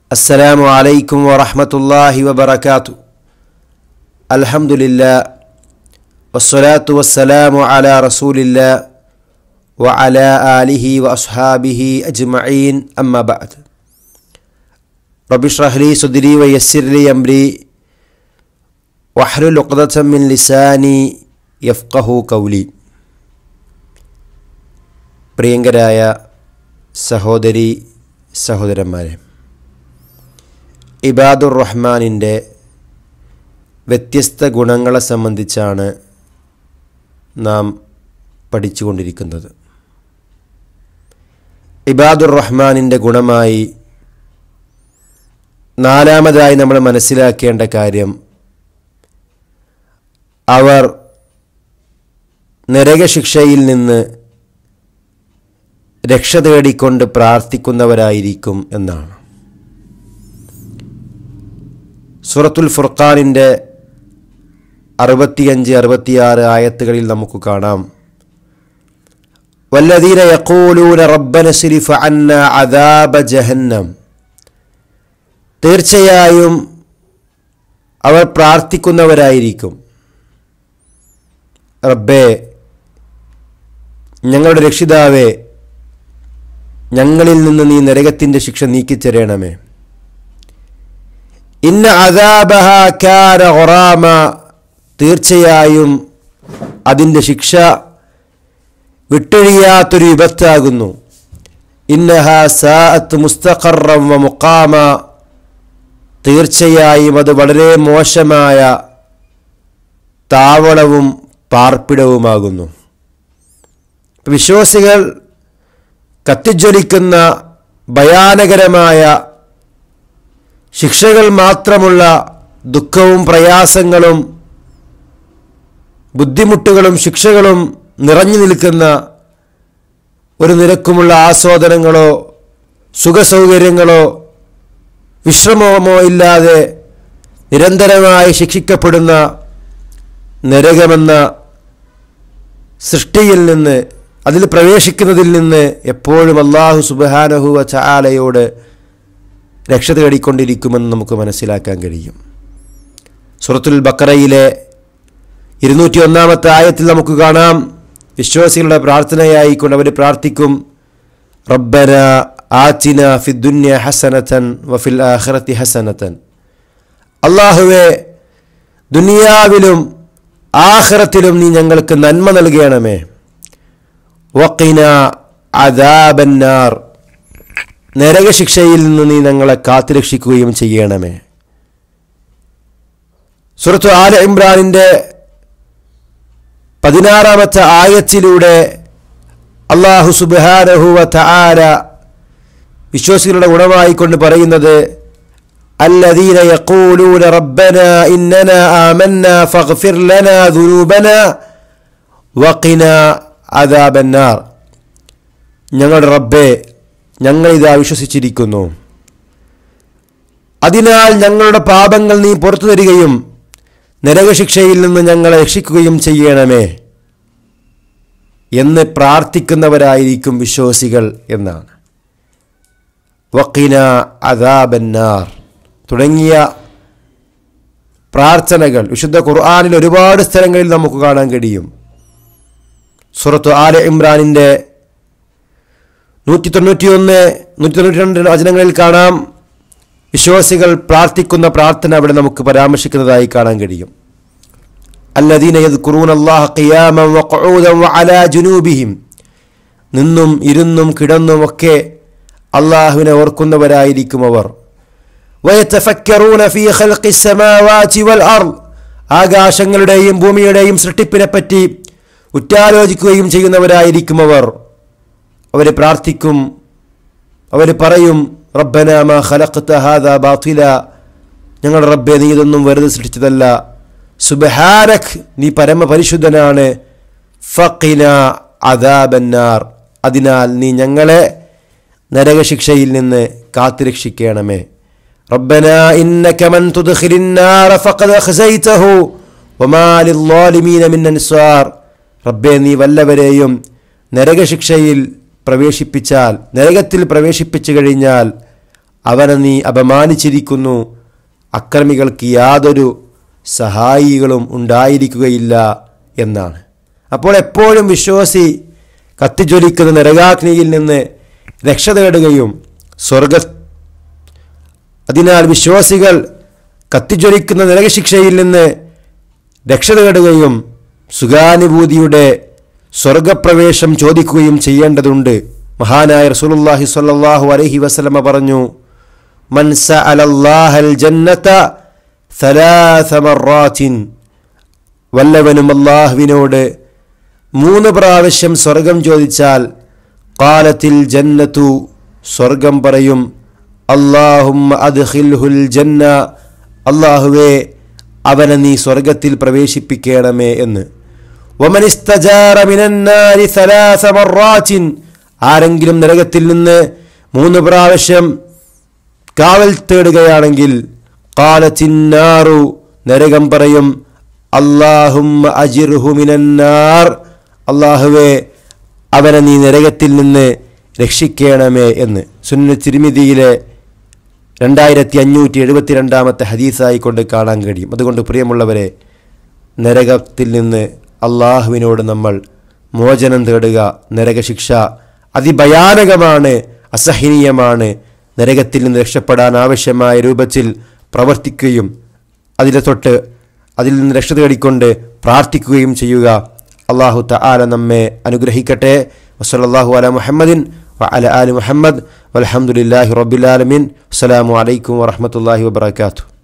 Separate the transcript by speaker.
Speaker 1: السلام عليكم ورحمة الله وبركاته الحمد لله والصلاة والسلام على رسول الله وعلى آله وأصحابه أجمعين أما بعد رب اشرح لي صدري ويسر لي أمري واحلل عقدة من لساني يفقه قولي പ്രിയങ്കരായ സഹോദരി സഹോദരന്മാരെ ഇബാദുർ റഹ്മാനിൻ്റെ വ്യത്യസ്ത ഗുണങ്ങളെ സംബന്ധിച്ചാണ് നാം പഠിച്ചുകൊണ്ടിരിക്കുന്നത് ഇബാദുർ റഹ്മാനിൻ്റെ ഗുണമായി നാലാമതായി നമ്മൾ മനസ്സിലാക്കേണ്ട കാര്യം അവർ നരകശിക്ഷയിൽ നിന്ന് രക്ഷ തേടിക്കൊണ്ട് പ്രാർത്ഥിക്കുന്നവരായിരിക്കും എന്നാണ് സൂറത്തുൽ ഫുർഖാനിൻ്റെ അറുപത്തിയഞ്ച് അറുപത്തിയാറ് ആയത്തുകളിൽ നമുക്ക് കാണാം വല്ലദീന യഖൂലൂന റബ്ബന സിരിഫ അന്ന അദാബ ജഹന്നം തീർച്ചയായും അവർ പ്രാർത്ഥിക്കുന്നവരായിരിക്കും റബ്ബേ ഞങ്ങളുടെ രക്ഷിതാവേ ഞങ്ങളിൽ നിന്ന് നീ നരകത്തിൻ്റെ ശിക്ഷ നീക്കിച്ചേരണമേ ഇന്ന അദാബഹ കാന ഖുറാമ തീർച്ചയായും അതിൻ്റെ ശിക്ഷ വിട്ടൊഴിയാത്തൊരു വിപത്താകുന്നു ഇന്നഹ സാഅത്ത് മുസ്തഖറം വ മുഖാമ തീർച്ചയായും അത് വളരെ മോശമായ താവളവും പാർപ്പിടവുമാകുന്നു വിശ്വാസികൾ കത്തിജ്വലിക്കുന്ന ഭയാനകരമായ ശിക്ഷകൾ മാത്രമുള്ള ദുഃഖവും പ്രയാസങ്ങളും ബുദ്ധിമുട്ടുകളും ശിക്ഷകളും നിറഞ്ഞു നിൽക്കുന്ന ഒരു നിരക്കുമുള്ള ആസ്വാദനങ്ങളോ സുഖസൗകര്യങ്ങളോ വിശ്രമമോ ഇല്ലാതെ നിരന്തരമായി ശിക്ഷിക്കപ്പെടുന്ന നരകമെന്ന സൃഷ്ടിയിൽ നിന്ന് അതിൽ പ്രവേശിക്കുന്നതിൽ നിന്ന് എപ്പോഴും അള്ളാഹു സുബാനഹുവ ചാലയോട് രക്ഷ തേടിക്കൊണ്ടിരിക്കുമെന്ന് നമുക്ക് മനസ്സിലാക്കാൻ കഴിയും സുറത്തുൽ ബക്കറയിലെ ഇരുന്നൂറ്റി ഒന്നാമത്തെ ആയത്തിൽ നമുക്ക് കാണാം വിശ്വാസികളുടെ പ്രാർത്ഥനയായിക്കൊണ്ട് അവർ പ്രാർത്ഥിക്കും റബ്ബന ആച്ചിന ഫിദ്ദുന്യ ഹസനത്തൻ വഫിൽ ആഖിറത്തി ഹസനത്തൻ അള്ളാഹുവെ ദുനിയാവിലും ആഖിറത്തിലും നീ ഞങ്ങൾക്ക് നന്മ നൽകണമേ വക്കിന അദാബന്നാർ നരകശിക്ഷയിൽ നിന്ന് നീ ഞങ്ങളെ കാത്തുരക്ഷിക്കുകയും ചെയ്യണമേ സുഹൃത്തു ആല ഇമ്രാനിൻ്റെ പതിനാറാമത്തെ ആയത്തിലൂടെ അള്ളാഹു സുബാനഹുവ തആല വിശ്വാസികളുടെ ഗുണമായിക്കൊണ്ട് പറയുന്നത് الذين يقولون ربنا إننا آمنا فاغفر لنا ذنوبنا وقنا عذاب النار ഞങ്ങളുടെ റബ്ബെ ഞങ്ങളിതാ വിശ്വസിച്ചിരിക്കുന്നു അതിനാൽ ഞങ്ങളുടെ പാപങ്ങൾ നീ പുറത്തു തരികയും നരകശിക്ഷയിൽ നിന്ന് ഞങ്ങളെ രക്ഷിക്കുകയും ചെയ്യണമേ എന്ന് പ്രാർത്ഥിക്കുന്നവരായിരിക്കും വിശ്വാസികൾ എന്നാണ് വക്കീന അദാബന്നാർ തുടങ്ങിയ പ്രാർത്ഥനകൾ വിശുദ്ധ ഖുർആാനിൽ ഒരുപാട് സ്ഥലങ്ങളിൽ നമുക്ക് കാണാൻ കഴിയും സുറത്ത് ആല ഇമ്രാനിൻ്റെ നൂറ്റി തൊണ്ണൂറ്റിയൊന്ന് നൂറ്റി തൊണ്ണൂറ്റി രണ്ട് വചനങ്ങളിൽ കാണാം വിശ്വാസികൾ പ്രാർത്ഥിക്കുന്ന പ്രാർത്ഥന അവിടെ നമുക്ക് പരാമർശിക്കുന്നതായി കാണാൻ കഴിയും അല്ലദീന യദ്കുറൂന അല്ലാഹ ഖിയാമൻ വഖഊദൻ വഅലാ ജുനൂബിഹിം നിന്നും ഇരുന്നും കിടന്നും ഒക്കെ അള്ളാഹുവിനെ ഓർക്കുന്നവരായിരിക്കും അവർ വയതഫക്കറൂന ഫീ ഖൽഖി സമാവാതി വൽ അർദ് ആകാശങ്ങളുടെയും ഭൂമിയുടെയും സൃഷ്ടിപ്പിനെ പറ്റി ഉറ്റാലോചിക്കുകയും ചെയ്യുന്നവരായിരിക്കും അവർ അവർ പ്രാർത്ഥിക്കും അവർ പറയും റബ്ബന മാ ഖലഖ്ത ഹാദാ ബാത്തില ഞങ്ങളുടെ റബ്ബെ നീ ഇതൊന്നും വെറുതെ സൃഷ്ടിച്ചതല്ല സുബഹാനക് നീ പരമപരിശുദ്ധനാണ് ഫഖിന അദാബന്നാർ അതിനാൽ നീ ഞങ്ങളെ നരകശിക്ഷയിൽ നിന്ന് കാത്തുരക്ഷിക്കണമേ ربنا إنك من تدخل النار فقد أخزيته وما للظالمين من أنصار റബ്ബെ നീ വല്ലവരെയും നരകശിക്ഷയിൽ പ്രവേശിപ്പിച്ചാൽ നരകത്തിൽ പ്രവേശിപ്പിച്ചു കഴിഞ്ഞാൽ അവനെ നീ അപമാനിച്ചിരിക്കുന്നു അക്രമികൾക്ക് യാതൊരു സഹായികളും ഉണ്ടായിരിക്കുകയില്ല എന്നാണ് അപ്പോൾ എപ്പോഴും വിശ്വാസി കത്തിജ്വലിക്കുന്ന നരകാഗ്നിയിൽ നിന്ന് രക്ഷ തേടുകയും സ്വർഗ അതിനാൽ വിശ്വാസികൾ കത്തിജ്വലിക്കുന്ന നരകശിക്ഷയിൽ നിന്ന് രക്ഷ തേടുകയും സുഖാനുഭൂതിയുടെ സ്വർഗപ്രവേശം ചോദിക്കുകയും ചെയ്യേണ്ടതുണ്ട് മഹാനായ റസൂലുള്ളാഹി സ്വല്ലല്ലാഹു അലൈഹി വസല്ലമ പറഞ്ഞു മൻ സഅലല്ലാഹൽ ജന്നത ثلاث مرات വല്ലവനും അള്ളാഹുവിനോട് മൂന്ന് പ്രാവശ്യം സ്വർഗം ചോദിച്ചാൽ കാലത്തിൽ ജന്നത്തു സ്വർഗം പറയും അള്ളാഹും അദ്ഖിൽഹുൽ ജന്ന അള്ളാഹുവേ അവനെ നീ സ്വർഗത്തിൽ പ്രവേശിപ്പിക്കണമേ എന്ന് വമനിസ്തജാറ മിനന്നാരി സലാസ മറാത്തിൻ ആരെങ്കിലും നരകത്തിൽ നിന്ന് മൂന്ന് പ്രാവശ്യം കാവൽ തേടുകയാണെങ്കിൽ കാലത്തിന്നാറു നരകം പറയും അള്ളാഹും അജിർഹു മിനന്നാർ അള്ളാഹുവേ അവനെ നീ നരകത്തിൽ നിന്ന് രക്ഷിക്കണമേ എന്ന് സുന്ന തിരുമിതിയിലെ രണ്ടായിരത്തി അഞ്ഞൂറ്റി എഴുപത്തിരണ്ടാമത്തെ ഹദീസായി കൊണ്ട് കാണാൻ കഴിയും അതുകൊണ്ട് പ്രിയമുള്ളവരെ നരകത്തിൽ നിന്ന് അള്ളാഹുവിനോട് നമ്മൾ മോചനം തേടുക നരകശിക്ഷ അതിഭയാനകമാണ് അസഹനീയമാണ് നരകത്തിൽ നിന്ന് രക്ഷപ്പെടാൻ ആവശ്യമായ രൂപത്തിൽ പ്രവർത്തിക്കുകയും അതിലെ തൊട്ട് അതിൽ നിന്ന് രക്ഷ തേടിക്കൊണ്ട് പ്രാർത്ഥിക്കുകയും ചെയ്യുക അള്ളാഹു തആല നമ്മെ അനുഗ്രഹിക്കട്ടെ വസല്ലല്ലാഹു അല മുഹമ്മദിൻ വഅല ആലി മുഹമ്മദ് വൽഹംദുലില്ലാഹി റബ്ബിൽ ആലമീൻ അസ്സലാമു അലൈക്കും വറഹ്മത്തുള്ളാഹി വബറകാതുഹു